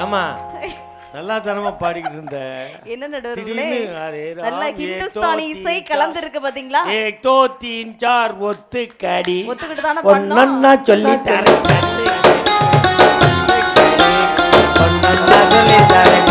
ஆமா நல்லா தனமா பாடிக்கிட்டு இருந்த என்ன நடுவர்களே திடீர்னு அரே ராம், நல்ல ஏக் ஹிந்துஸ்தானி தோ இசை தீன் கலந்து இருக்கு பாத்தீங்களா ஏக் தோ தீன் சார் ஒத்து கடி ஒத்துக்கிட்டு தானே பண்ணோம் ஒன்னா சொல்லி தரேன் ஒன்னொன்னா சொல்லி தரேன்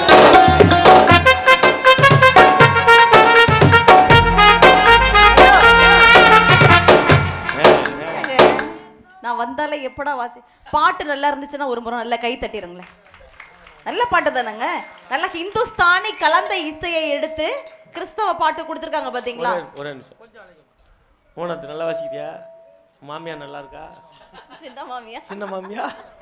நான் வந்தாலே எப்படா வாசி பாட்டு நல்லா இருந்துச்சுன்னா ஒரு முறை நல்லா கை தட்டிடுங்களேன் நல்ல பாட்டு தானேங்க நல்ல ஹிந்துஸ்தானி கலந்த இசையை எடுத்து கிறிஸ்தவ பாட்டு கொடுத்துருக்காங்க பாத்தீங்களா ஒரே- ஒரே நிமிஷம் ஓனத்து நல்லா வாசிக்கிறியா மாமியா நல்லா இருக்கா சின்ன மாமியா சின்ன மாமியா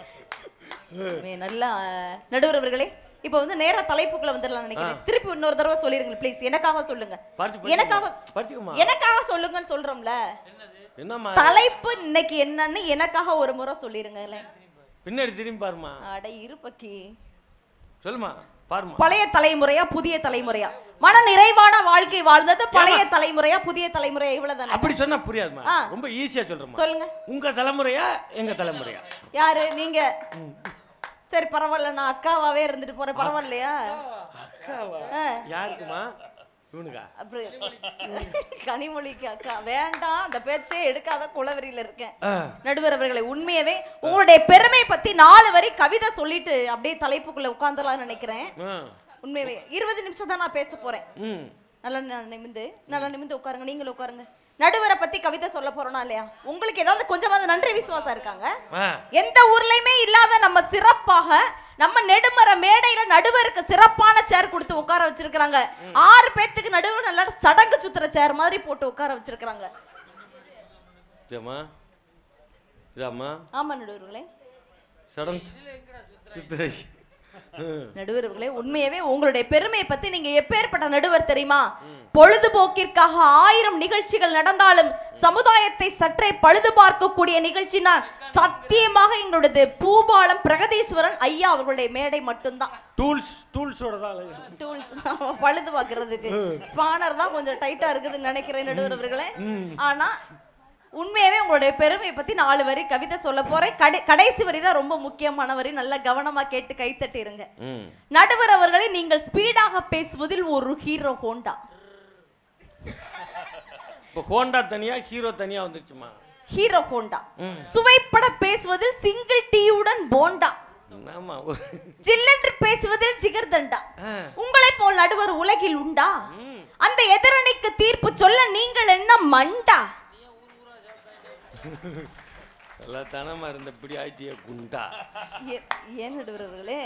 மே, நல்லா நடுவர் அவர்களே இப்போ வந்து நேரா தலைப்புக்குள்ள வந்துடலாம் நினைக்கிறேன் திருப்பி இன்னொரு தடவை சொல்லிருங்க ப்ளீஸ் எனக்காக சொல்லுங்க படிச்சு எனக்காக படிச்சுக்கமா எனக்காக சொல்லுங்கன்னு சொல்றோம்ல என்னம்மா தலைப்பு இன்னைக்கு என்னன்னு எனக்காக ஒரு முறை சொல்லிருங்களேன் பின்னாடி திரும்பி பாருமா அட இருப்பக்கி சொல்லுமா பாருமா பழைய தலைமுறையா புதிய தலைமுறையா மன நிறைவான வாழ்க்கை வாழ்ந்தது பழைய தலைமுறையா புதிய தலைமுறையா இவ்வளவுதானே அப்படி சொன்னா புரியாதுமா ஆ. ரொம்ப ஈஸியா சொல்றேம்மா சொல்லுங்க உங்க தலைமுறையா எங்க தலைமுறையா யாரு நீங்க சரி பரவாயில்ல நான் அக்காவாவே இருந்துட்டு போறேன் பரவாயில்லையா அக்காவா ஆ. யாருக்குமா இவனுக்கா அப்புறம் கனிமொழிக்கு அக்கா வேண்டாம் அந்த பேச்சே எடுக்காத குளவரியில இருக்கேன் ஆ. நடுவர் அவர்களை உண்மையவே உங்களுடைய பெருமை பத்தி நாலு வரி கவிதை சொல்லிட்டு அப்படியே தலைப்புக்குள்ள உட்கார்ந்தலாம்னு நினைக்கிறேன் ஆ. உண்மையவே இருபது நிமிஷம் தான் நான் பேச போறேன் ம் நல்லா ந- நிமிந்து நல்லா நிமிந்து உட்காருங்க நீங்களும் உட்காருங்க நடுவரை பத்தி கவிதை சொல்ல போறோம்னா இல்லையா உங்களுக்கு ஏதாவது கொஞ்சமாவது நன்றி விசுவாசம் இருக்காங்க ஆ. எந்த ஊர்லயுமே இல்லாத நம்ம சிறப்பாக நம்ம நெடுமர மேடையில நடுவருக்கு சிறப்பான சேர் கொடுத்து உட்கார வச்சிருக்காங்க ஆறு பேத்துக்கு நடுவர் நல்லா சடங்கு சுத்துற சேர் மாதிரி போட்டு உட்கார வச்சிருக்காங்க இதம்மா இதாம்மா ஆமா நடுவர்களே சடம் சித்திரை நடுவர்களே உண்மையவே உங்களுடைய பெருமையை பத்தி நீங்க எப்பேற்பட்ட நடுவர் தெரியுமா பொழுதுபோக்கிற்காக ஆயிரம் நிகழ்ச்சிகள் நடந்தாலும் சமுதாயத்தை சற்றே பழுது பார்க்கக்கூடிய நிகழ்ச்சினா சத்தியமாக எங்களுடைய பூபாலம் பிரகதீஸ்வரன் ஐயா அவர்களுடைய மேடை மட்டும்தான் டூல்ஸ் டூல்ஸோட தான் அழகு. டூல்ஸ் பழுது பார்க்கறதுக்கு ஸ்பானர் தான் கொஞ்சம் டைட்டா இருக்குதுன்னு நினைக்கிறேன் நடுவர் அவர்களே ஆனா உண்மையாவே உங்களுடைய பெருமையை பத்தி நாலு வரி கவிதை சொல்ல போறேன் கடை கடைசி வரி தான் ரொம்ப முக்கியமான வரி நல்லா கவனமா கேட்டு கைத்தட்டிருங்க ம் நடுவர் அவர்களை நீங்கள் ஸ்பீடாக பேசுவதில் ஒரு ஹீரோ ஹோண்டா இப்போ ஹோண்டா தனியா ஹீரோ தனியா வந்துருச்சுமா ஹீரோ ஹோண்டா சுவைப்பட பேசுவதில் சிங்கிள் டீயுடன் போண்டா ஆமா ஒரு ஜில்லென்று பேசுவதில் ஜிகர்தண்டா ஆ. உங்களை போல் நடுவர் உலகில் உண்டா அந்த எதிரணிக்கு தீர்ப்பு சொல்ல நீங்கள் என்ன மண்டா நல்லா தனமா இருந்த இப்படி ஆயிட்டிய குண்டா ஏ- ஏன் நடுவர்களே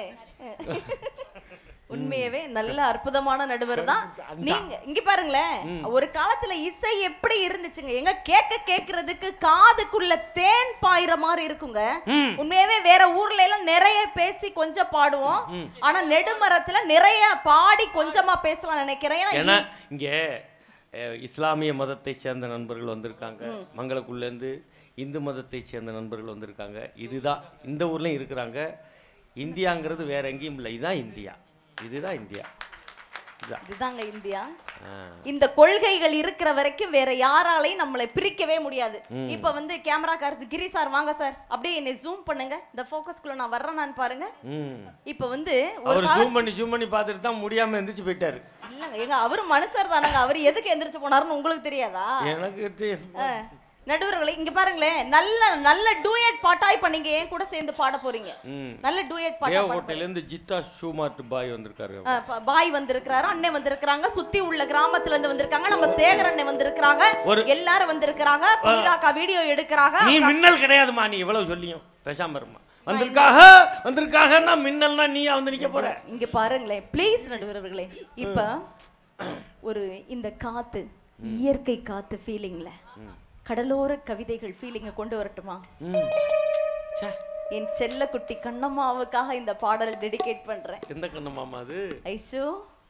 உண்மையவே நல்ல அற்புதமான நடுவர் தான் நீங்க இங்க பாருங்களேன் ஒரு காலத்துல இசை எப்படி இருந்துச்சுங்க எங்க கேட்க கேக்குறதுக்கு காதுக்குள்ள தேன் பாயிற மாதிரி இருக்குங்க உண்மையாவே வேற ஊர்ல எல்லாம் நிறைய பேசி கொஞ்சம் பாடுவோம் ஆனா நெடுமரத்துல நிறைய பாடி கொஞ்சமா பேசலாம் நினைக்கிறேன் ஏன்னா ஏன்னா இங்கே அஹ், இஸ்லாமிய மதத்தை சேர்ந்த நண்பர்கள் வந்திருக்காங்க மங்களக்குள்ளேருந்து இந்து மதத்தை சேர்ந்த நண்பர்கள் வந்திருக்காங்க இதுதான் இந்த ஊர்லயும் இருக்கிறாங்க இந்தியாங்கிறது வேற எங்கேயும் இல்லை இதுதான் இந்தியா இதுதான் இந்தியா இதுதான் இதுதாங்க இந்தியா ஆ. இந்த கொள்கைகள் இருக்கிற வரைக்கும் வேற யாராலையும் நம்மளை பிரிக்கவே முடியாது இப்ப வந்து கேமரா கார் கிரி சார் வாங்க சார் அப்படியே என்னை ஜூம் பண்ணுங்க இந்த ஃபோக்கஸ்குள்ள நான் வர்றேனான்னு பாருங்க ம் இப்ப வந்து ஒரு அவர் கால ஜூம் பண்ணி ஜூம் பண்ணி பார்த்துட்டு தான் முடியாம எந்திரிச்சு போயிட்டாரு இல்லங்க எங்க அவரு மனுஷர் தானங்க அவர் எதுக்கு எந்திரிச்சு போனாருன்னு உங்களுக்கு தெரியாதா எனக்கு தெ- ஆ. நடுவர்களே இங்க பாருங்களேன் நல்ல நல்ல டூயட் பாட்டா இப்ப நீங்க ஏன் கூட சேர்ந்து பாட போறீங்க ம் நல்ல டூயட் பாட்டா பாட தேவகோட்டையில இருந்து ஜித்தா ஷூமார்ட் பாய் வந்திருக்காரு ஆ, ப- பாய் வந்திருக்கிறாரு அண்ணன் வந்திருக்கிறாங்க சுத்தி உள்ள கிராமத்துல இருந்து வந்திருக்காங்க நம்ம சேகர் அண்ணன் வந்திருக்கிறாங்க ஒரு- எல்லாரும் வந்திருக்கிறாங்க புனிதாக்கா வீடியோ எடுக்கிறாங்க நீ மின்னல் கிடையாதுமா நீ இவ்வளவு சொல்லியும் பேசாம இருமா வந்திருக்காக வந்திருக்காகன்னா மின்னல்னா நீயா வந்து நிக்க போற இங்க பாருங்களேன் ப்ளீஸ் நடுவர்களே இப்ப ஒரு இந்த காத்து இயற்கை காத்து ஃபீலிங்ல கடலோர கவிதைகள் ஃபீலிங்க கொண்டு வரட்டுமா ம் ச்சே, என் செல்ல குட்டி கண்ணம்மாவுக்காக இந்த பாடல் டெடிகேட் பண்றேன் எந்த கண்ணு மாமா அது ஐஷு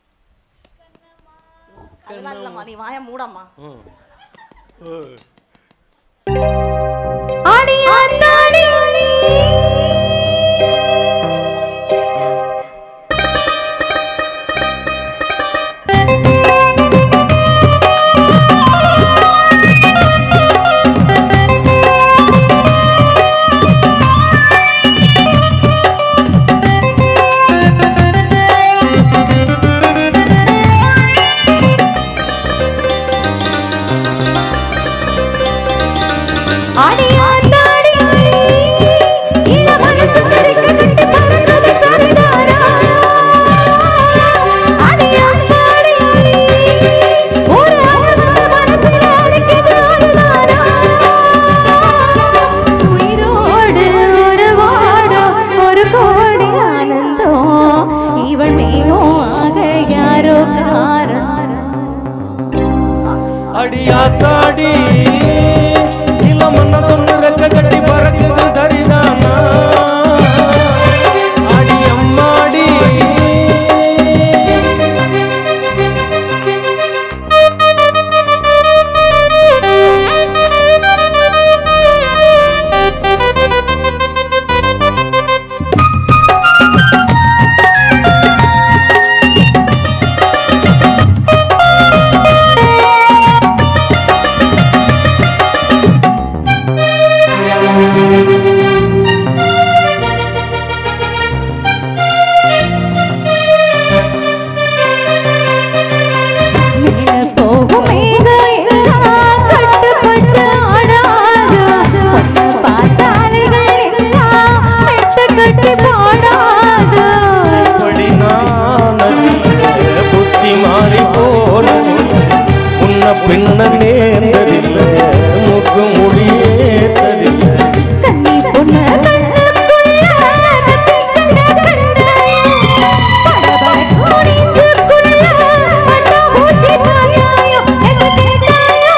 அதெல்லாம் இல்லம்மா நீ வாய மூடம்மா ம். ஆடி ஆத்தாடி ஆத்தாடி இளமண்ண சொன்ன ரெக்க கட்டி பறக்குது சரிதானா அடி அம்மாடி மேல போகும் மேகம் எல்லாம் கட்டுப்பட்டு ஆடாது. உன்னை பார்த்த அலைகள் எல்லாம் மெட்டு கட்டி பாடாது. இப்படி நான் அறிய புத்தி மாறி போனது உன்ன பின்ன நேர்ந்ததில்லை முக்கு முடியேற்றதில்லை கன்னி பொண்ணு கண்ணுக்குள்ள நெத்திச் சண்டை கண்டாயோ. படபடக்கும் நெஞ்சுக்குள்ள பட்டாம்பூச்சி பாயாயோ. என்ன கேட்டாயோ?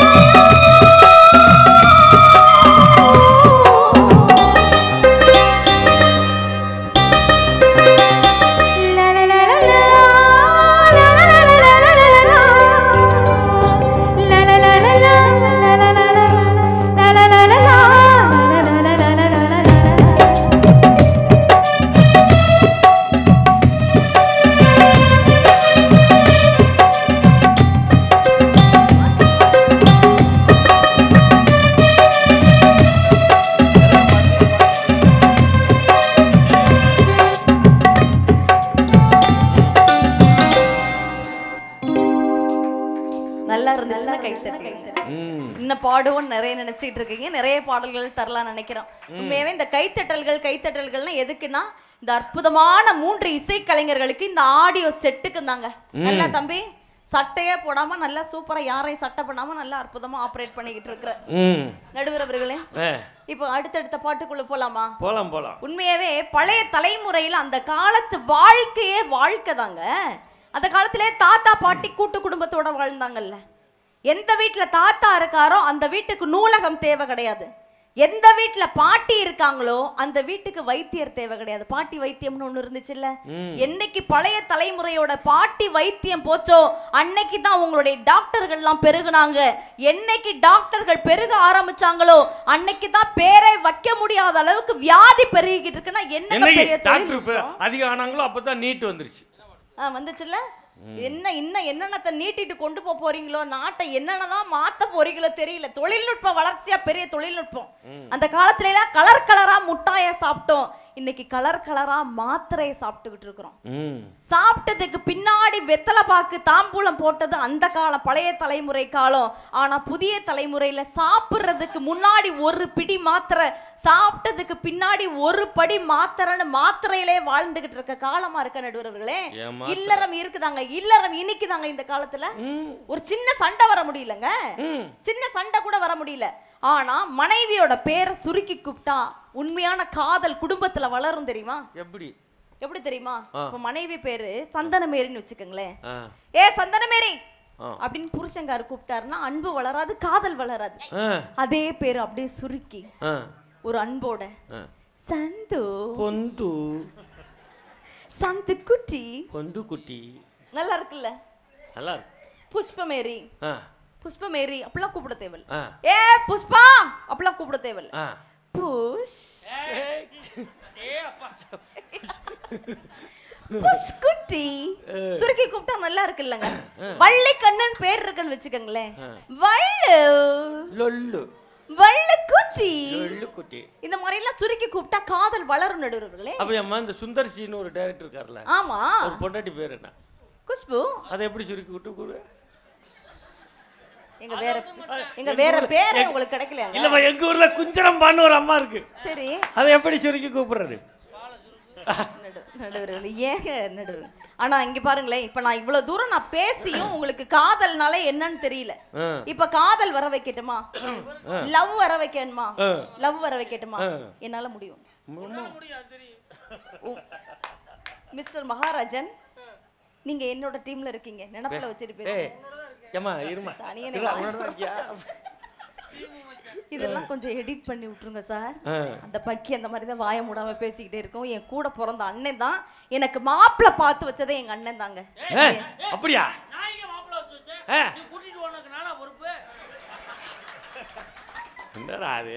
நல்லா இருந்துச்சுன்னா கை தட்டுங்க இன்னும் பாடுவோம் நிறைய நினைச்சிட்டு இருக்கீங்க நிறைய பாடல்கள் தரலாம் நினைக்கிறோம் உண்மையாவே இந்த கைத்தட்டல்கள் கைத்தட்டல்கள்னா எதுக்குன்னா இந்த அற்புதமான மூன்று இசைக்கலைஞர்களுக்கு இந்த ஆடியோ செட்டுக்கு தாங்க நல்லா தம்பி சட்டையே போடாம நல்லா சூப்பரா யாரையும் சட்டை பண்ணாம நல்லா அற்புதமா ஆபரேட் பண்ணிக்கிட்டு இருக்கிற ம் நடுவர் அவர்களே ஏ இப்போ அடுத்தடுத்த பாட்டுக்குள்ள போலாமா போலாம் போலாம் உண்மையாவே பழைய தலைமுறையில அந்த காலத்து வாழ்க்கையே வாழ்க்கை தாங்க அந்த காலத்திலே தாத்தா பாட்டி கூட்டு குடும்பத்தோட வாழ்ந்தாங்கல்ல எந்த வீட்ல தாத்தா இருக்காரோ அந்த வீட்டுக்கு நூலகம் தேவை கிடையாது எந்த வீட்ல பாட்டி இருக்காங்களோ அந்த வீட்டுக்கு வைத்தியர் தேவை கிடையாது பாட்டி வைத்தியம்னு ஒண்ணு இருந்துச்சுல்ல என்னைக்கு பழைய தலைமுறையோட பாட்டி வைத்தியம் போச்சோ அன்னைக்கு தான் உங்களுடைய டாக்டர்கள்லாம் பெருகுனாங்க என்னைக்கு டாக்டர்கள் பெருக ஆரம்பிச்சாங்களோ அன்னைக்கு தான் பேரை வைக்க முடியாத அளவுக்கு வியாதி பெருகிக்கிட்டு இருக்குன்னா என்ன என்னைக்கு பெரிய டாக்டர் தொழில்நுட்பம்? அதிகம் ஆனாங்களோ அப்பதான் நீட் வந்துருச்சு ஆ வந்துச்சுல்ல என்ன இன்னும் என்னென்னத்தை நீட்டிட்டு கொண்டு போக போறீங்களோ நாட்டை என்னென்னதான் மாத்த போறீங்களோ தெரியல தொழில்நுட்ப வளர்ச்சியா பெரிய தொழில்நுட்பம் அந்த காலத்துல எல்லாம் கலர் கலரா முட்டாய சாப்பிட்டோம் இன்னைக்கு கலர் கலரா மாத்திரையை சாப்பிட்டுக்கிட்டு இருக்கிறோம் ம் சாப்பிட்டதுக்கு பின்னாடி வெத்தலை பாக்கு தாம்பூலம் போட்டது அந்த காலம் பழைய தலைமுறை காலம் ஆனா புதிய தலைமுறையில சாப்பிடுறதுக்கு முன்னாடி ஒரு பிடி மாத்திரை சாப்பிட்டதுக்கு பின்னாடி ஒரு படி மாத்திரைன்னு மாத்திரையிலே வாழ்ந்துகிட்டு இருக்க காலமா இருக்க நடுவர்களே ஏம்மா? இல்லறம் இருக்குதாங்க இல்லறம் இனிக்குதாங்க இந்த காலத்துல ஒரு சின்ன சண்டை வர முடியலங்க ம் சின்ன சண்டை கூட வர முடியல ஆனா மனைவியோட பேரை சுருக்கி கூப்பிட்டா உண்மையான காதல் குடும்பத்துல வளரும் தெரியுமா எப்படி எப்படி தெரியுமா ஆ. இப்ப மனைவி பேரு சந்தனமேரின்னு வச்சுக்கோங்களேன் ஆ ஏ சந்தனமேரி ஆ. அப்படின்னு புருஷங்காரு கூப்பிட்டாருன்னா அன்பு வளராது காதல் வளராது ஆ அதே பேரு அப்படியே சுருக்கி ஆ ஒரு அன்போட ஆ சந்து பொந்து சந்து குட்டி பொந்து குட்டி நல்லா இருக்குல்ல நல்லா இருக்கு புஷ்பமேரி ஆ புஷ்பமேரி அப்படிலாம் கூப்பிட தேவல் ஆ ஏ புஷ்பா அப்படிலாம் கூப்பிட தேவல் ஆ புஷ் புஷ் குட்டி சுருக்கி கூப்பிட்டா நல்லா இருக்குல்லங்க வள்ளி கண்ணன் பேர் இருக்குன்னு வச்சுக்கோங்களேன் வள்ளு லொல்லு வள்ளு குட்டி லொல்லு குட்டி இந்த மாதிரி எல்லாம் சுருக்கி கூப்பிட்டா காதல் வளரும் நடுவர்களே அப்ப அம்மா இந்த சுந்தர் சின்னு ஒரு டைரக்டர் இருக்கார்ல ஆமா ஒரு பொண்டாட்டி பேர் என்ன குஷ்பு அதை எப்படி சுருக்கி விட்டு கூடு எங்க வேற எங்க வேற பேரே உங்களுக்கு கிடைக்கலையாங்க இல்லம்மா எங்க ஊர்ல குஞ்சரம்பான்னு ஒரு அம்மா இருக்கு சரி அதை எப்படி சுருக்கி கூப்பிடுறது நடு- நடுவர்களே ஏங்க நடுவர் ஆனா இங்க பாருங்களேன் இப்ப நான் இவ்வளவு தூரம் நான் பேசியும் உங்களுக்கு காதல்னால என்னன்னு தெரியல ஆ. இப்ப காதல் வர வைக்கட்டுமா லவ் வர வைக்கணுமா ஆ. லவ் வர வைக்கட்டுமா ஆ. என்னால முடியும் உ- மிஸ்டர் மகாராஜன் நீங்க என்னோட டீம்ல இருக்கீங்க நினப்புல வச்சிருப்பீங்க ஏய் ஏமா இருமா சனியனே இல்ல, வா. அவனோட தான் இருக்கியா? இதெல்லாம் கொஞ்சம் எடிட் பண்ணி விட்டுருங்க சார் ஆ. அந்த பக்கி அந்த மாதிரி தான் வாய மூடாம பேசிக்கிட்டே இருக்கும் என் கூட பிறந்த அண்ணன் தான் எனக்கு மாப்பிள்ளை பார்த்து வச்சதே எங்க அண்ணன் தாங்க ஏ, அப்படியா நான் இங்க மாப்பிள்ளை வச்சு வச்சேன் ஆ. நீ கூட்டிட்டு உனக்கு நானா பொறுப்பு என்னடா அது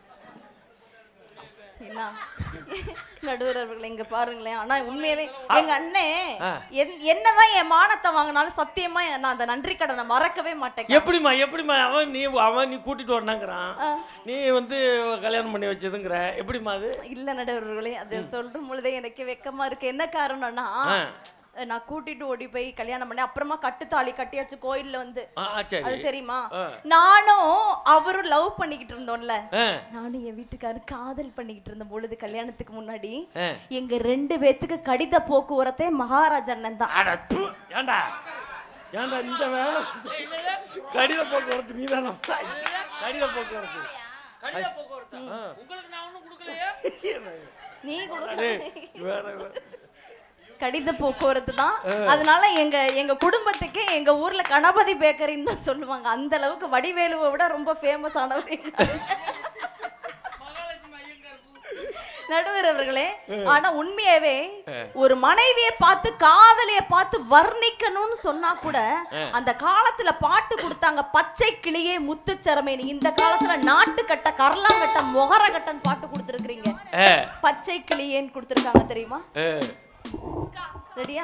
என்ன நடுவர் அவர்களை இங்க பாருங்களேன் ஆனா உண்மையாவே எங்க அண்ணே ஆ. என்- என்னதான் என் மானத்தை வாங்கினாலும் சத்தியமா நான் அந்த நன்றி கடனை மறக்கவே மாட்டேன் எப்படிம்மா எப்படிம்மா அவன் நீ அவன் நீ கூட்டிட்டு வரனாங்கிறான் ஆ. நீ வந்து கல்யாணம் பண்ணி வச்சதுங்கிற எப்படிம்மா அது இல்ல நடுவர்களே அது சொல்லும் பொழுதே எனக்கு வெக்கமா இருக்கு என்ன காரணம்னா ஆ. நான் கூட்டிட்டு ஓடி போய் கல்யாணம் பண்ணி அப்புறமா கட்டுத்தாலி கட்டியாச்சு கோயில்ல வந்து ஆ ஆ, அது சரி தெரியுமா ஆ. நானும் அவரும் லவ் பண்ணிக்கிட்டு இருந்தோம்ல ஆ. நானும் என் வீட்டுக்காரர் காதல் பண்ணிக்கிட்டு இருந்த பொழுது கல்யாணத்துக்கு முன்னாடி ஆ. எங்க ரெண்டு பேத்துக்கு கடித போக்குவரத்தே மகாராஜ் அண்ணன் தான் அட, ப்பு, ஏன்டா ஏன்டா இந்த வேலை கடித போக்குவரத்து நீ தானே கடித போக்குவரத்து கடித போக்குவரத்து உங்களுக்கு நான் ஒண்ணும் கொடுக்கலையே நீ கொடுக்க வேற வேற. கடித போக்குவரத்து தான் அதனால எங்க எங்க குடும்பத்துக்கே எங்க ஊர்ல கணபதி பேக்கரின்னு தான் சொல்லுவாங்க அந்த அளவுக்கு வடிவேலுவை விட ரொம்ப ஃபேமஸ் ஆனவர் எங்க அண்ணன். மகாலட்சுமி ஐயங்கார் பூ. நடுவர் அவர்களே ஆனா உண்மையாவே ஒரு மனைவியை பார்த்து காதலிய பார்த்து வர்ணிக்கணும்னு சொன்னா கூட அந்த காலத்துல பாட்டு கொடுத்தாங்க பச்சை கிளியே முத்துச்சரமேனி இந்த காலத்துல நாட்டுக்கட்ட கரலாங்கட்ட மொகரகட்டன் பாட்டு கொடுத்துருக்கீங்க ஏ, பச்சை கிளியேன்னு கொடுத்துருக்காங்க தெரியுமா ஏ. ரெடியா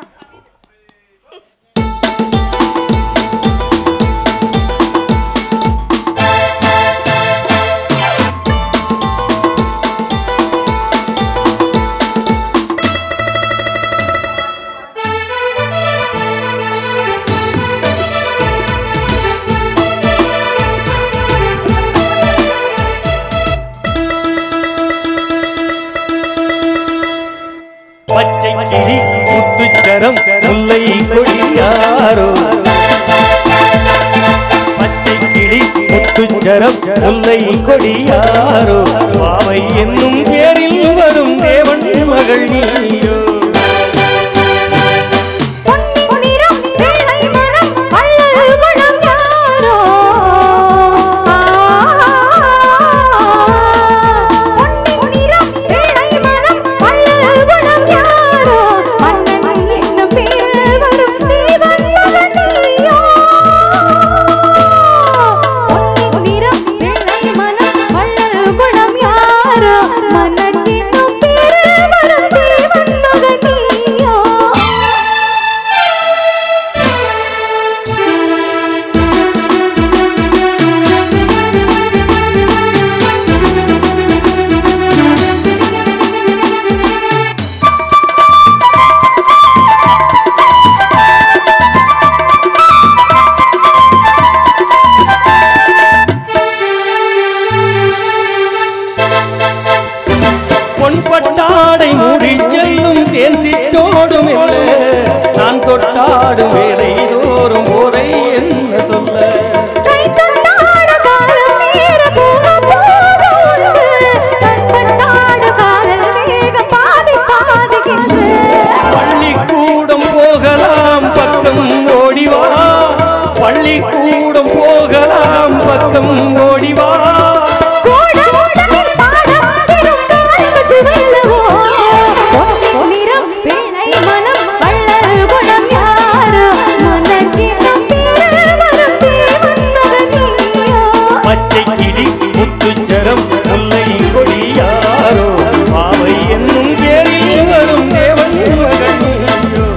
பச்சை கிளி முத்துச்சரம் முல்லை கொடியாரோ பச்சை கிளி முத்துச்சரம் முல்லை கொடியாரோ பாவை என்னும் பேரில் வரும் தேவன் மகள் நீயோ பொன்னிறம் வெள்ளை மனம் வள்ளல் குணம் யாரோ பொன்னிறம் வெள்ளை மனம் வள்ளல் குணம் யாரோ மன்னன் என்னும் பேரில் வரும் தேவன் மகன் நீயோ பொன்னிறம் வெள்ளை மனம் வள்ளல் குணம் யாரோ மன்னன் என்னும் பேரில் வரும் தேவன் மகன் நீயோ பொன்பட்டாடை மூடி செல்லும் தேன் சிட்டோடும் இல்லை நான் தொட்டாடும் வேலை தோறும் போதை என்ன சொல்ல கை தொட்டாட காலம் நேர போக போகுண்டு கண் தொட்டாட காலம் வேக பாதி பாதுகின்ற பள்ளிக்கூடம் போகலாம் பக்கம் ஓடிவா பள்ளிக்கூடம் போகலாம் பக்கம் ஓடிவா கோடமுடனில் பாடம் திருந்தால் சுவல்லவோ பொன்னிறம் வெள்ளை மனம் வள்ளல் குணம் யாரோ மனக்கிடம் பேரல் வரும் தேவன் மகன் நீயோ பச்சை கிளி முத்துச்சரம் முல்லை கொடியாரோ பாவை என்னும் பேரில் வரும் தேவன் மகன் நீயோ.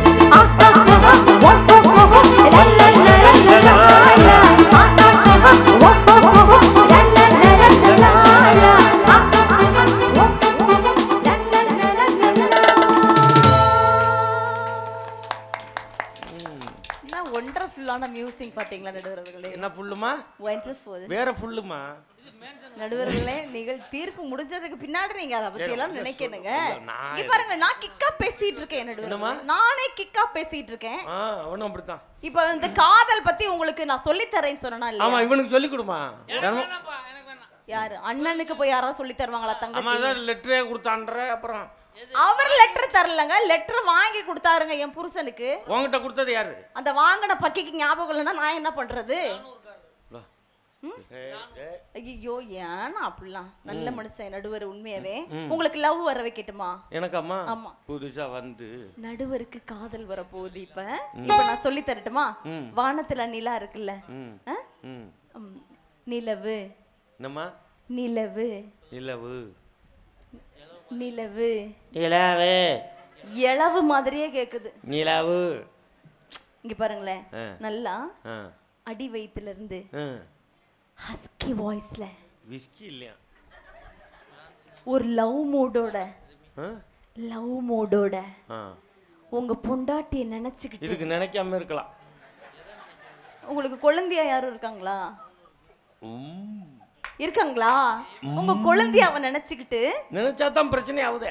என்ன ஒண்டர்ஃபுல்லான மியூசிக் பாத்தீங்களா நடுவர்களே என்ன புல்லுமா ஒண்டர்ஃபுல் வேற புல்லுமா நடுவர்களே நீங்கள் தீர்ப்பு முடிஞ்சதுக்கு பின்னாடி நீங்க அதை பத்தி எல்லாம் நினைக்கணுங்க நான் இங்க பாருங்க நான் கிக்கா பேசிட்டு இருக்கேன் என்னம்மா? நடுவர் நானே கிக்கா பேசிட்டு இருக்கேன் ஆ ஒன்றும் அப்படித்தான் இப்போ இந்த காதல் பத்தி உங்களுக்கு நான் சொல்லி தரேன்னு சொன்னா ஆமா இல்லையா இவனுக்கு சொல்லி கொடுமா எனக்கு வேணாம்ப்பா எனக்கு வேணாம் யாரு அண்ணனுக்கு போய் யாராவது சொல்லி தருவாங்களா ஆமா தங்கச்சி அதான் லெட்டரே கொடுத்தான்ற அப்புறம் அவர் லெட்டர் தரலங்க லெட்டர் வாங்கி கொடுத்தாருங்க என் புருஷனுக்கு உன்கிட்ட கொடுத்தது யாரு அந்த வாங்கின பக்கிக்கு ஞாபகம் இல்லைன்னா நான் என்ன பண்றது வா. ஏய், ஏய். ஐயோ ஏன்னா அப்படிலாம் நல்ல மனுஷன் நடுவர் உண்மையாவே உங்களுக்கு லவ் வர வைக்கட்டுமா எனக்கம்மா ஆமா. புதுசா வந்து நடுவருக்கு காதல் வர போகுது இப்ப இப்ப நான் சொல்லி தரட்டுமா வானத்துல நிலா இருக்குல்ல ம் ஆ? ம் ம், நிலவு என்னம்மா நிலவு நிலவு நிலவு நிலவு இளவு மாதிரியே கேக்குது நிலவு இங்க பாருங்களேன் ஆ. நல்லா ஆ அடி வயித்துல இருந்து ஆ ஹஸ்கி வாய்ஸ்ல விஸ்கி இல்லையா ஒரு லவ் மூடோட ஆ லவ் மூடோட ஆ உங்க பொண்டாட்டிய நினைச்சுக்கிட்டு இதுக்கு நினைக்காம இருக்கலாம் உங்களுக்கு குழந்தையா யாரும் இருக்காங்களா ம். இருக்காங்களா உங்க குழந்தைய அவன் நினைச்சுக்கிட்டு நினைச்சா தான் பிரச்சனை ஆகுதே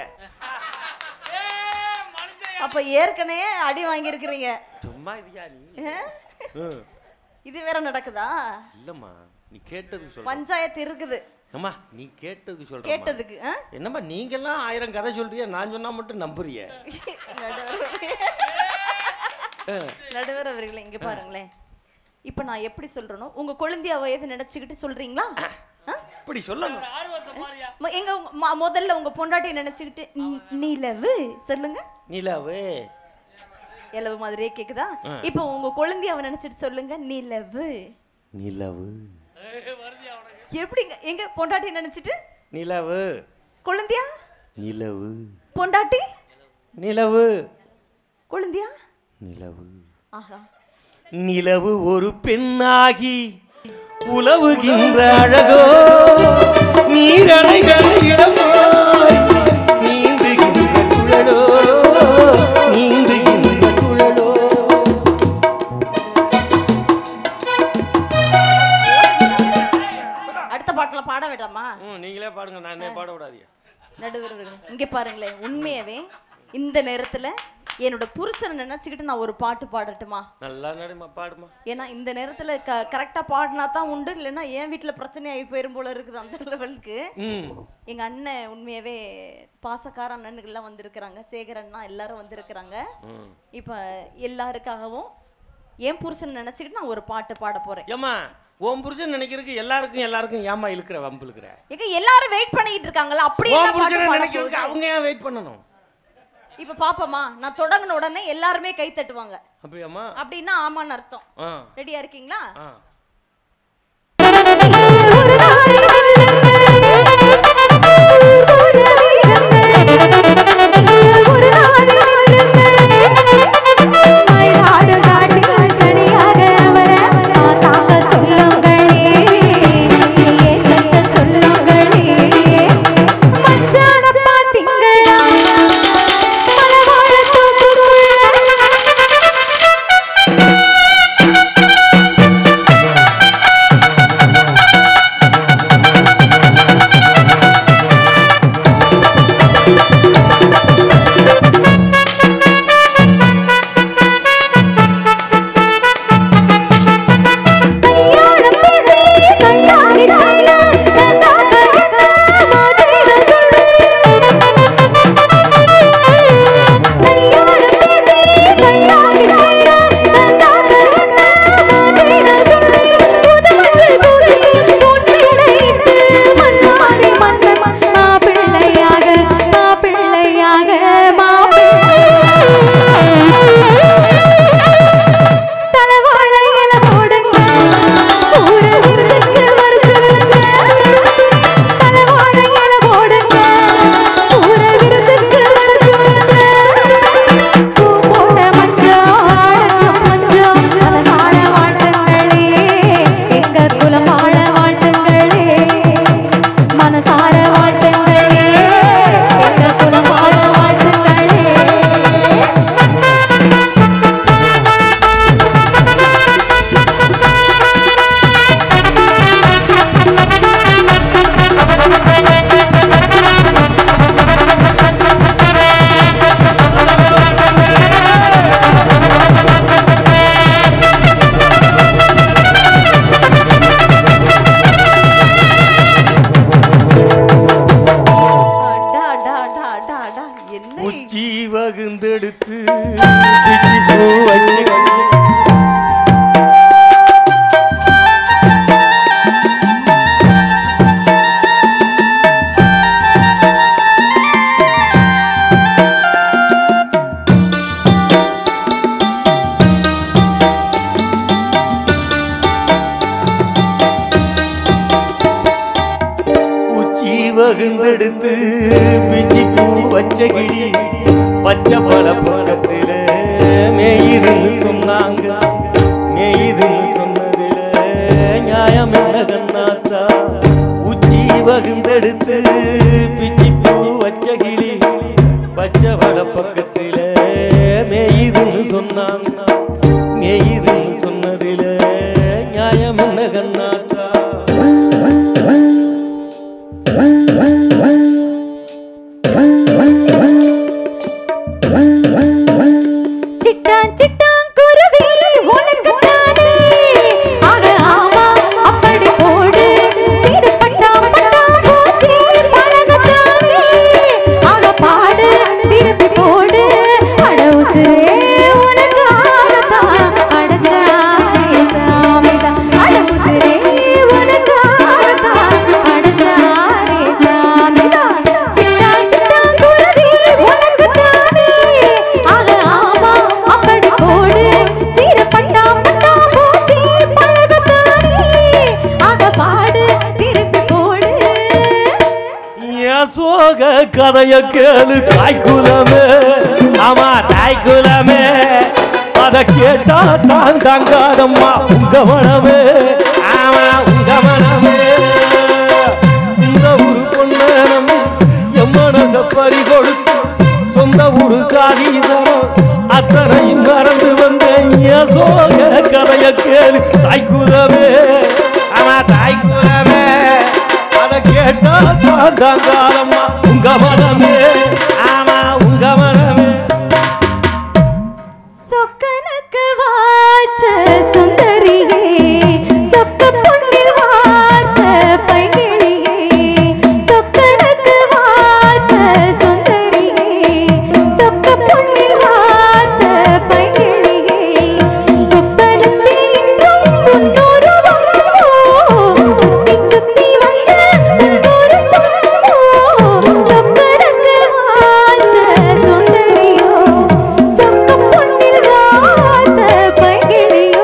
அப்ப ஏற்கனவே அடி வாங்கியிருக்கிறீங்க சும்மா இருக்கியா நீ ம். இது வேற நடக்குதா இல்லம்மா நீ கேட்டதுக்கு சொல்ற பஞ்சாயத்து இருக்குது அம்மா நீ கேட்டதுக்கு சொல்ற கேட்டதுக்கு ஆ? என்னம்மா நீங்கெல்லாம் ஆயிரம் கதை சொல்றிய நான் சொன்னா மட்டும் நம்புறிய நடுவர் நடுவர் அவர்களே இங்க பாருங்களேன் இப்ப நான் எப்படி சொல்றேனோ உங்க குழந்தைய வயது நினைச்சுக்கிட்டு சொல்றீங்களா ஆ? இப்படி சொல்லணும் ஆர்வத்தை பாரியா மொ- எங்க உங்க- ம- முதல்ல உங்க பொண்டாட்டிய நினைச்சுக்கிட்டு "நி- நிலவு சொல்லுங்க நிலவு இலவு மாதிரியே கேக்குதா இப்போ உங்க குழந்தைய அவன் நினைச்சிட்டு சொல்லுங்க நிலவு நிலவு வருதியா உனக்கு எப்படிங்க எங்க பொண்டாட்டி நினைச்சிட்டு நிலவு குழந்தையா நிலவு பொண்டாட்டி நிலவு குழந்தையா நிலவு ஆஹா நிலவு ஒரு பெண்ணாகி உலவுகின்ற அழகோ நீரலைகள் இடமாய் நீந்துகின்ற குழலோ நீந்துகின்ற குழலோ அடுத்த பாட்டுல பாட வேண்டாமா ம், நீங்களே பாடுங்க நான் என்ன பாட விடாதீங்க நடுவர் அவர்களே, இங்க பாருங்களேன் உண்மையாவே இந்த நேரத்துல என்னோட புருஷனை நினைச்சுக்கிட்டு நான் ஒரு பாட்டு பாடட்டுமா நல்லா நடிமா பாடுமா ஏன்னா இந்த நேரத்துல க கரெக்டா பாடினா தான் உண்டு இல்லைன்னா என் வீட்டுல பிரச்சனை ஆகி போயிரும் போல இருக்குது அந்த லெவலுக்கு ம் எங்க அண்ணன் உண்மையாவே பாசக்கார அண்ணனுங்கெல்லாம் வந்திருக்கிறாங்க சேகர் அண்ணா எல்லாரும் வந்திருக்கிறாங்க ம் இப்ப எல்லாருக்காகவும் என் புருஷன் நினைச்சுக்கிட்டு நான் ஒரு பாட்டு பாட போறேன் ஏம்மா உன் புருஷன் நினைக்கிறதுக்கு எல்லாருக்கும் எல்லாருக்கும் ஏமா இழுக்கிற வம்பு இழுக்கிற எங்க எல்லாரும் வெயிட் பண்ணிட்டு இருக்காங்கல்ல அப்படி என்ன உன் பாட்டு புருஷனை பாட நினைக்கிறதுக்கு போகுது? அவங்க ஏன் வெயிட் பண்ணணும் இப்ப பாப்போமா நான் தொடங்கின உடனே எல்லாருமே கை தட்டுவாங்க அப்படியாம்மா அப்படின்னா ஆமான்னு அர்த்தம் ஆ ரெடியா இருக்கீங்களா ஆ ஒரு நாளை ஒரு நாளை மயிலாடு காட்டில் தனியாக அவரை காக்க சொல்லுங்களே ஏற்க சொல்லுங்களே மச்சான பாத்தீங்களா மலவாழ தூக்குள்ள பிச்சி பூ வச்சு உச்சி வகுந்தெடுத்து பிச்சி பூ வச்ச கிளி பச்சை பழ பக்கத்துல மேயுதுன்னு சொன்னாங்க மேயுதுன்னு சொன்னதுல நியாயம் என்ன கண்ணாத்தா உச்சி வகுந்தெடுத்து பிச்சி பூ வச்ச கிளி பச்சை பழ பக்கத்துல மேயுதுன்னு சொன்னாங்க மேயுதுன்னு சொன்னதுல நியாயம் என்ன கண்ணாத்தா சிட்டான் சிட்டான் குருவி உனக்கு தானே ஆக ஆமா அப்படி போடு சீடு பட்டா பட்டா பூச்சி பழகத்தானே ஆக பாடு திருப்பி போடு அட உசுரே உனக்காகத்தான் அடங்காதே சாமிதான் அட உசுரே உனக்காகத்தான் அடங்காதே சாமிதான் சிட்டான் சிட்டான் குருவி உனக்கு தானே ஆக ஆமா அப்படி போடு சீர பட்டா பட்டா பூச்சி பழகத்தானே ஆக பாடு திருப்பி போடு என் சோக கதைய கேளு தாய்க்குலமே ஆமா தாய்க்குலமே அத கேட்டா தான் தாங்காதம்மா உங்க மனமே ஆமா உங்க மனமே இந்த ஊரு பொன்னனம் என் மனச பறி கொடுத்து சொந்த ஊரு சாதீசனம் அத்தனையும் மறந்து வந்தேன் என் சோக கதைய கேளு தாய்க்குலமே ஆமா தாய்க்குலமே அத கேட்டா தான் தாங்காதம்மா உங்க மனமே ஆமா உங்க மனமே சொக்கனுக்கு வாச்ச சுந்தரியே சொக்க பொன்னில் வார்த்த பைங்கிளியே சொக்கனுக்கு வார்த்த சுந்தரியே சொக்க பொன்னில் வார்த்த பைங்கிளியே சொப்பனத்தில் இன்றும் உன்னொருவம் சுத்தி சுத்தி வந்த உன்னொரு துன்போ சொப்பனுக்கு வாச்ச சுந்தரியோ சொக்க பொன்னில் வார்த்த பைங்கிளியோ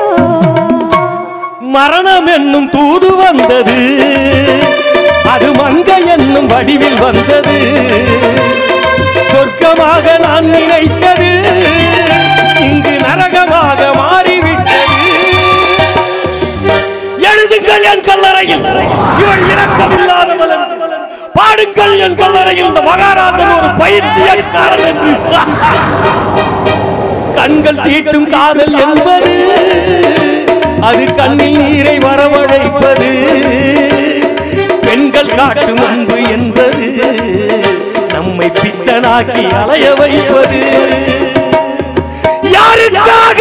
மரணம் என்னும் தூது வந்தது அது மங்க என்னும் வடிவில் வந்தது சொர்க்கமாக நான் நினைத்தது இங்கு நரகமாக மாறிவிட்டது எழுதுங்கள் என் கல்லறையில் இவள் இரக்கமில்லாதவள் என்று. பாடுங்கள் என் கல்லறையில் இந்த மகாராஜன் ஒரு பைத்தியக்காரன் என்று கண்கள் தீட்டும் காதல் என்பது அது கண்ணில் நீரை வரவழைப்பது பெண்கள் காட்டும் அன்பு என்பது நம்மை பித்தனாக்கி அலைய வைப்பது யாருக்காக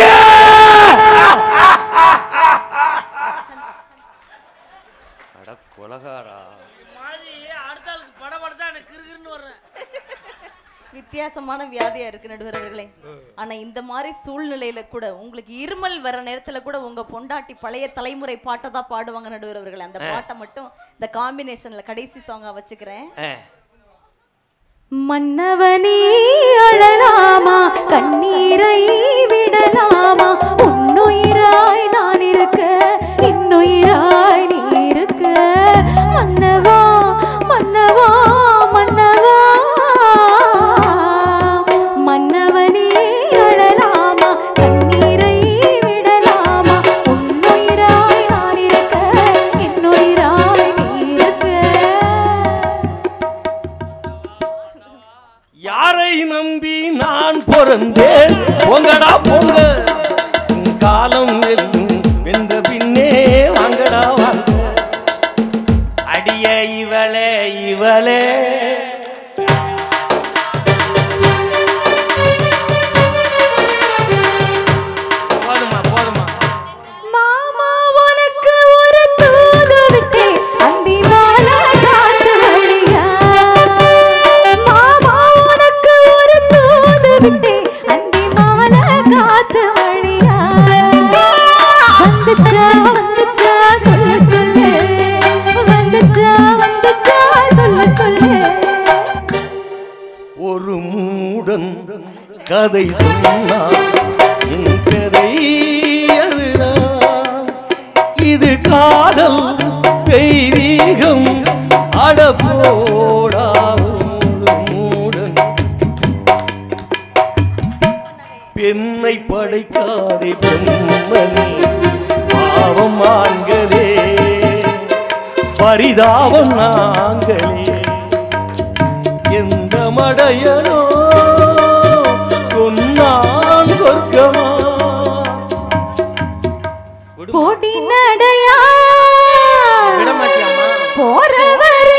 அட கொலகாரா மாதிரி அடுத்த ஆளுக்கு படம் படுத்தா எனக்கு கிறுகிறுன்னு வர்றேன் வித்தியாசமான வியாதியா இருக்கு நடுவர் அவர்களே ஆனா இந்த மாதிரி சூழ்நிலையில கூட உங்களுக்கு இருமல் வர நேரத்துல கூட உங்க பொண்டாட்டி பழைய தலைமுறை பாட்டை தான் பாடுவாங்க நடுவர் அவர்களே அந்த பாட்டை மட்டும் இந்த காம்பினேஷன்ல கடைசி சாங்கா வச்சுக்கிறேன் மன்னவனே அழலாமா கண்ணீரை விடலாமா உன்னுயிராய் நான் இருக்க இன்னுயிராய் நீ இருக்க மன்னவா மன்னவா மன்னவா மன்னவனே அழலாமா கண்ணீரை விடலாமா உன்னுயிராய் நான் இருக்க இன்னுயிராய் நீ இருக்க யாரை நம்பி நான் பிறந்தேன் கதை சொன்னான் என் கதை அதுதான் இது காதல் தெய்வீகம் அடப்போடா ஒரு மூடன் பெண்ணை படைக்காதே பெண்மணி பாவம் ஆண்களே பரிதாபம் நாங்களே எந்த மடையனோ சொன்னான் சொர்க்கமா போடி நடையா விடமாட்டியாமா போறவரே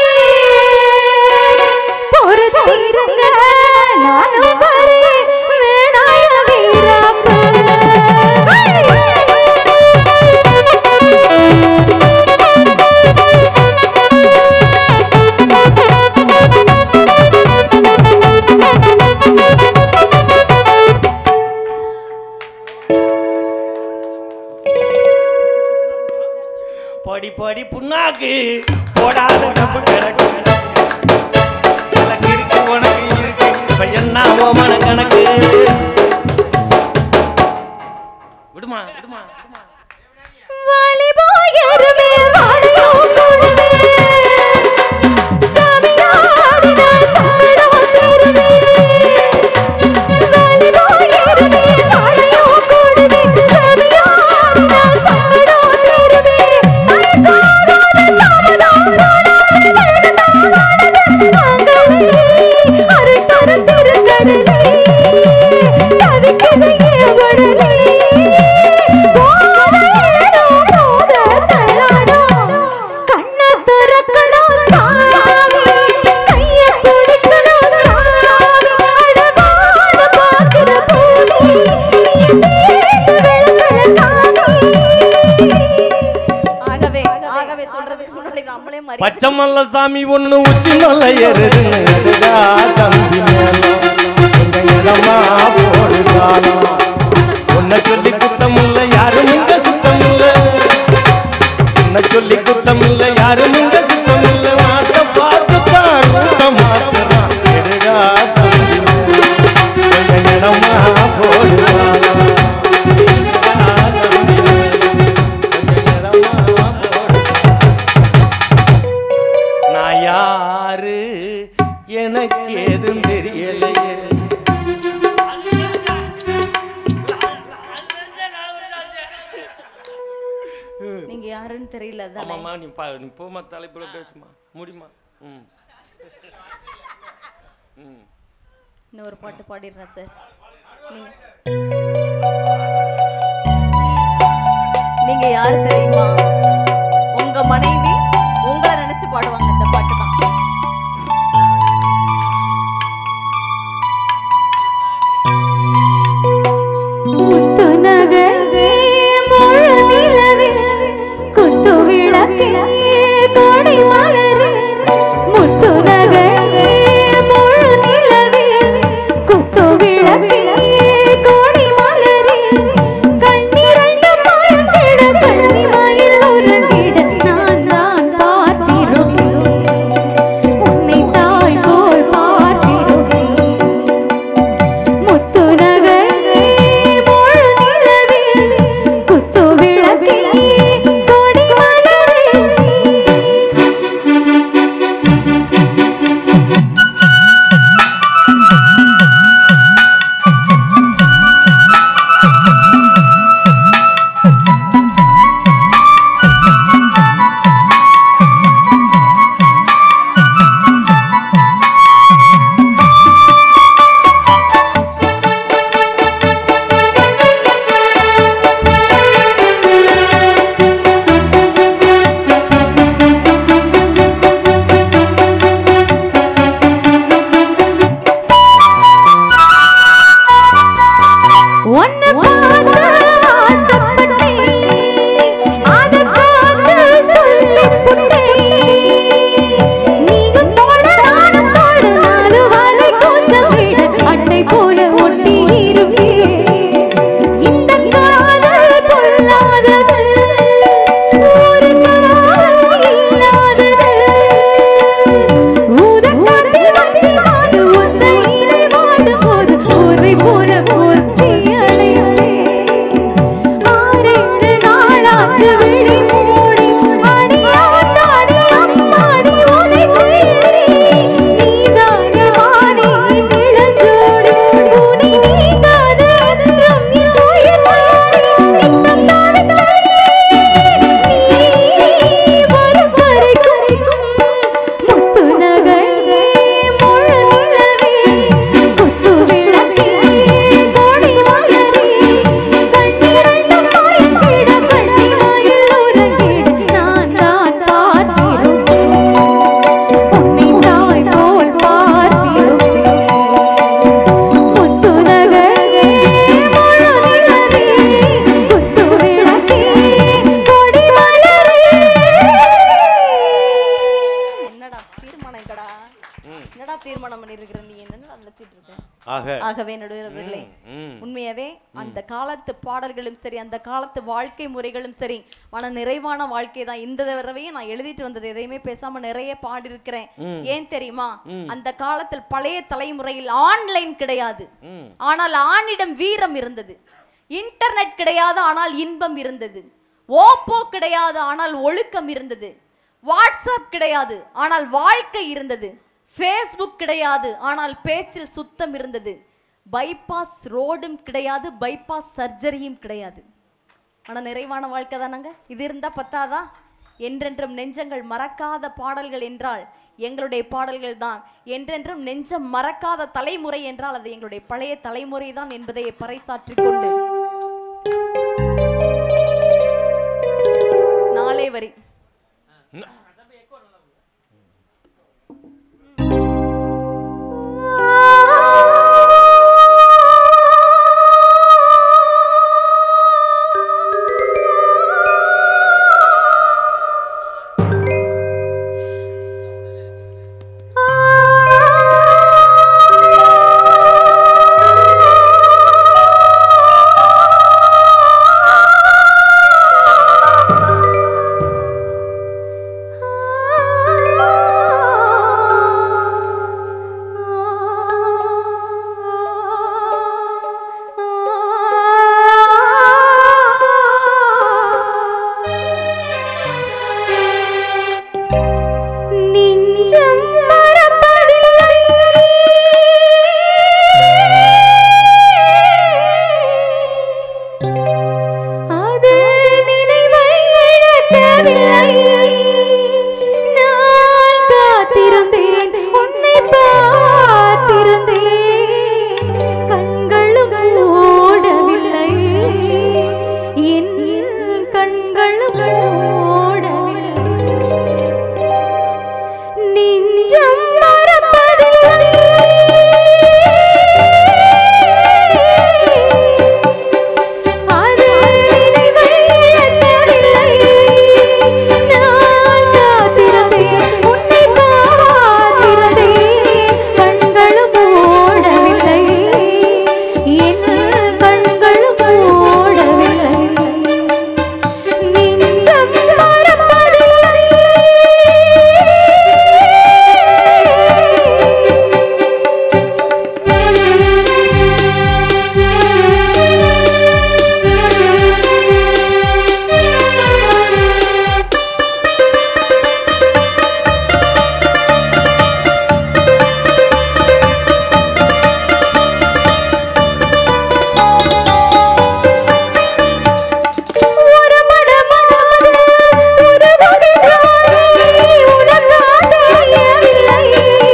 பொறுத்திருங்க நானும் வரேன் வேணாய வீராப்பு படி படி புண்ணாக்கு போடாத தப்பு கிடக்கு எனக்கு இருக்கு உனக்கு இருக்கு பையன்னா ஓமன கணக்கு விடுமா விடுமா வாலிபாயருமே வாழையோ கொடுவே சாமியாடினா சம்பளோ தருவே வாலிபாயருமே வாழையோ கொடுவே சாமியாடினா சம்பளோ தருவே மயக்காத தாமதோ அரை தரத்திருக்கடலே தவிக்குது ஏவடலே போதையேனோ போத தள்ளாடோ கண்ண திறக்கணும் சாமி கைய பிடிக்கணும் சாமி அழகான பாக்குற பூமி நீ சேர்ந்து ஆகவே ஆகவே சொல்றதுக்கு முன்னாடி நம்மளே மறி பச்சை மல்ல சாமி ஒண்ணு உச்சி மல்ல எருதுடா தம்பி மேலம் கொஞ்சம் இடமா போடுதாலும் உன்னை சொல்லி குத்தம் இல்ல யாரும் இங்க சுத்தம் இல்ல உன்னை சொல்லி குத்தம் இல்ல யாரும் இங்க சுத்தம் இல்ல மாட்ட பார்த்து தான் கூட்டம் மாட்டலாம் எடுடா தம்பி மேலம் கொஞ்சம் இடமா போடுதாலும் எடுடா தம்பி மேலம் கொஞ்சம் இடமா போடு நான் யாரு எனக்கு ஏதும் தெரியலையே நீங்க யாருன்னு தெரியல தானே ஆமாம்மா நீ பா நீ போமா தலைப்புல பேசுமா முடியுமா ம் ம் இன்னொரு பாட்டு பாடிடுறேன் சார் நீங்க நீங்க யாரு தெரியுமா உங்க மனைவி உங்களை நினைச்சு பாடுவாங்க இந்த பாட்டு தான் முத்து நகையே முழு நிலவே குத்து விளக்கே கொடி மலரே முத்து நகையே முழு நிலவே குத்து விளக்கே கொடி மலரே கண்ணிரண்டு மயங்கிட கண்ணிமயில் உறங்கிட நான் தான் பார்த்திருக்கேன் உன்னை தாய் போல் பார்த்திருக்கேன் முத்து நகையே முழு நிலவே குத்து விளக்கே கொடி மலரே உன்னை பார்த்து ஆசைப்பட்டேன் அதை பார்த்து சொல்லிப்புட்டேன் நீயும் தோட நானும் தோட நாலு வாழை கொஞ்சம் விட அட்டை போல ஒட்டி இருப்பேன் இந்த காதல் பொல்லாதது ஒரு காதல் இல்லாதது ஊதக்காட்டில் வஞ்சி மாடு ஒத்தையிலே வாடும் போது ஊரை போல ஆக ஆகவே நடுவர்களே ம் உண்மையாவே அந்த காலத்து பாடல்களும் சரி அந்த காலத்து வாழ்க்கை முறைகளும் சரி மன நிறைவான வாழ்க்கை தான் இந்த தடவையும் நான் எழுதிட்டு வந்தது எதையுமே பேசாம நிறைய பாடியிருக்கிறேன் ஏன் தெரியுமா அந்த காலத்தில் பழைய தலைமுறையில் ஆன்லைன் கிடையாது ம் ஆனால் ஆணிடம் வீரம் இருந்தது இன்டர்நெட் கிடையாது ஆனால் இன்பம் இருந்தது ஓப்போ கிடையாது ஆனால் ஒழுக்கம் இருந்தது வாட்ஸ்அப் கிடையாது ஆனால் வாழ்க்கை இருந்தது ஃபேஸ்புக் கிடையாது ஆனால் பேச்சில் சுத்தம் இருந்தது பைபாஸ் ரோடும் கிடையாது பைபாஸ் சர்ஜரியும் கிடையாது ஆனால் நிறைவான வாழ்க்கை தானங்க இது இருந்தா பத்தாதா என்றென்றும் நெஞ்சங்கள் மறக்காத பாடல்கள் என்றால் எங்களுடைய பாடல்கள் தான் என்றென்றும் நெஞ்சம் மறக்காத தலைமுறை என்றால் அது எங்களுடைய பழைய தலைமுறை தான் என்பதை பறைசாற்றிக் கொண்டு நாளே வரி நெஞ்சம் மறப்பதில்லை அது நினைவை இழக்கவில்லை நான் காத்திருந்தேன் உன்னை பார்த்திருந்தேன் கண்களும் ஓடவில்லை என் கண்களும் ஓடவில்லை நெஞ்சம் மறப்பதில்லை அது நினைவை இழக்கவில்லை நான் காத்திருந்தேன் உன்னை பார்த்திருந்தேன் கண்களும் ஓடவில்லை என் கண்களும் ஓடவில்லை நெஞ்சம் மறப்பதில்லை ஒரு மடமாத உறவுகள் உனக்காக இல்லை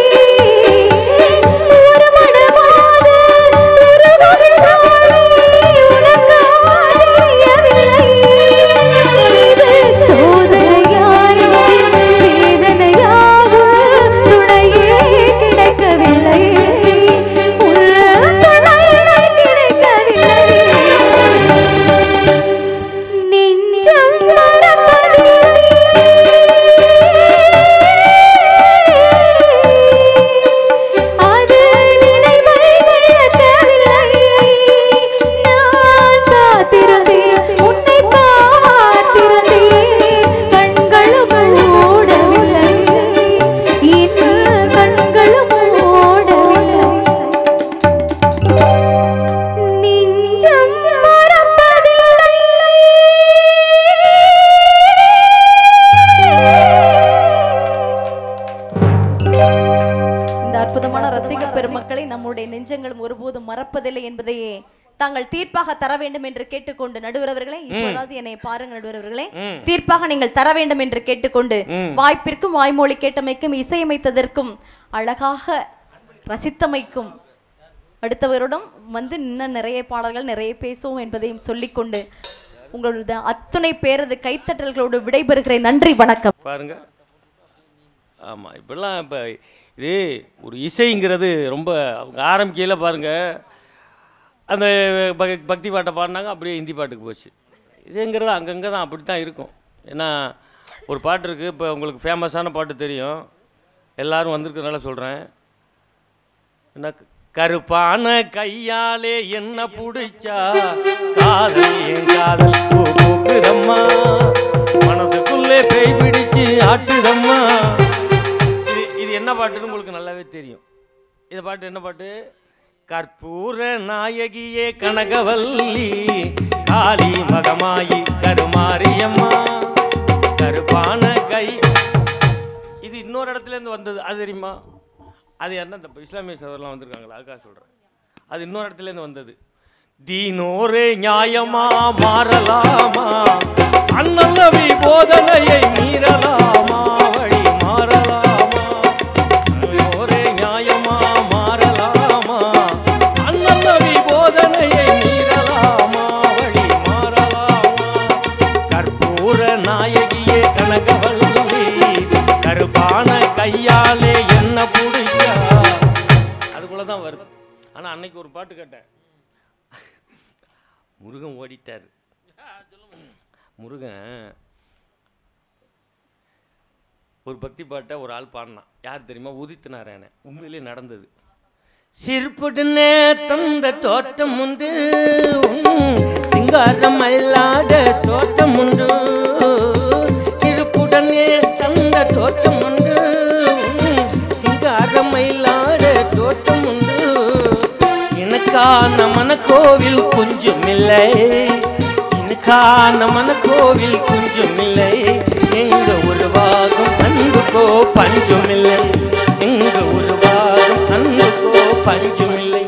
ஒரு மடமாத உறவுகள் உனக்காக இல்லை இது சோதனையாலும் வேதனையாகும் துணையே கிடைக்கவில்லை உன் துணை கிடைக்கவில்லை நெஞ்சம் மறப்பதில்லை அது நினைவை இழக்கவில்லை நான் காத்திருந்தேன் உன்னை பார்த்திருந்தேன் கண்களும் ஓடவில்லை என் கண்களும் ஓடவில்லை நெஞ்சம் இந்த அற்புதமான ரசிக பெருமக்களை நம்முடைய நெஞ்சங்களும் ஒருபோதும் மறப்பதில்லை என்பதையே தாங்கள் தீர்ப்பாக தர வேண்டும் என்று கேட்டுக்கொண்டு நடுவரவர்களே இப்போதாவது என்னை பாருங்க நடுவரவர்களே தீர்ப்பாக நீங்கள் தர வேண்டும் என்று கேட்டுக்கொண்டு வாய்ப்பிற்கும் வாய்மொழி கேட்டமைக்கும் இசையமைத்ததற்கும் அழகாக ரசித்தமைக்கும் அடுத்தவரிடம் வந்து இன்னும் நிறைய பாடல்கள் நிறைய பேசுவோம் என்பதையும் சொல்லிக்கொண்டு உங்களோட அத்துணை பேரது கைத்தட்டல்களோடு விடைபெறுகிறேன் நன்றி வணக்கம் பாருங்க ஆமாம் இப்படிலாம் இப்போ இது ஒரு இசைங்கிறது ரொம்ப அவங்க ஆரம்பிக்கையில் பாருங்க அந்த பக- பக்தி பாட்டை பாடினாங்க அப்படியே ஹிந்தி பாட்டுக்கு போச்சு இசைங்கிறது அங்கங்கே தான் அப்படி தான் இருக்கும் ஏன்னா ஒரு பாட்டு இருக்குது இப்போ உங்களுக்கு ஃபேமஸான பாட்டு தெரியும் எல்லாரும் வந்திருக்கனால சொல்கிறேன் என்ன கருப்பான கையாலே என்ன புடிச்சா காதல் என் காதல் பூ பூக்குதம்மா மனசுக்குள்ளே பேய் பிடிச்சு ஆட்டுதம்மா இது இது என்ன பாட்டுன்னு உங்களுக்கு நல்லாவே தெரியும் இந்த பாட்டு என்ன பாட்டு கற்பூர நாயகியே கனகவல்லி காளி மகமாயி கருமாரியம்மா கருப்பான கை இது இன்னொரு இடத்துல இருந்து வந்தது அது தெரியுமா அது என்ன இந்த இஸ்லாமிய சகோதரலாம் வந்திருக்காங்களா அதுக்காக சொல்கிறேன் அது இன்னொரு இடத்துல இருந்து வந்தது தீனோரே நியாயமா மாறலாமா அண்ணலவி போதனையை மீறலாமா வழி மாறலாமா ஒரே நியாயமா மாறலாமா அண்ணலவி போதனையை மீறலாமா வழி மாறலாமா கற்பூர நாயகியே கனகவல்லி கருப்பான கையாலே என்ன பிடிச்சா அதுக்குள்ள தான் வருது ஆனா அன்னைக்கு ஒரு பாட்டு கேட்டேன் முருகன் ஓடிட்டார் முருகன் ஒரு பக்தி பாட்டை ஒரு ஆள் பாடினான் யார் தெரியுமா உதித்து நாராயணன் உண்மையிலே நடந்தது சிறுப்புடனே தந்த தோட்டம் உண்டு உம், சிங்காரம் அல்லாத தோட்டம் உண்டு சிறுப்புடனே தந்த தோட்டம் உண்டு உம், சிங்காரம் இல்லாத தோட்டம் உண்டு எனக்கான மனக்கோவில் கொஞ்சம் இல்லை எனக்கான மனக்கோவில் கொஞ்சம் இல்லை எங்க உருவாகும் அன்புக்கோ பஞ்சம் இல்லை எங்க உருவாகும் அன்புக்கோ பஞ்சம் இல்லை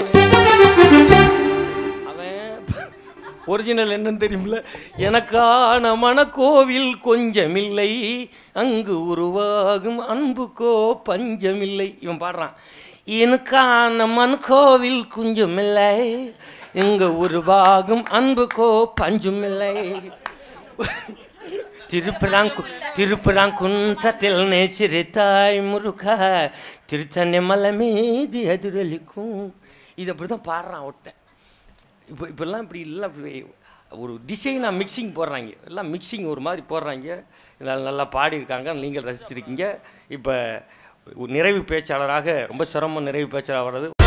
அவன் ஒரிஜினல் என்னன்னு தெரியுமில்ல எனக்கான மனக்கோவில் கொஞ்சமில்லை அங்கு உருவாகும் அன்புக்கோ பஞ்சமில்லை இவன் பாடுறான் எனக்கான மனக்கோவில் குஞ்சமில்லை இங்கு உருவாகும் அன்புக்கோ பஞ்சமில்லை திருப்பராங்கு திருப்பராங்குன்றத்தில் நேசிரித்தாய் முருக திருத்தணி மலை மீது எதிரொலிக்கும் இது அப்படி தான் பாடுறான் ஒருத்தன் இப்போ இப்போல்லாம் இப்படி இல்லை இப்படி ஒரு டிசைனாக மிக்சிங் போடுறாங்க எல்லாம் மிக்சிங் ஒரு மாதிரி போடுறாங்க இதெல்லாம் நல்லா பாடியிருக்காங்க நீங்கள் ரசிச்சிருக்கீங்க இப்போ நிறைவு பேச்சாளராக ரொம்ப சிரமம் நிறைவு பேச்சாளர் வர்றது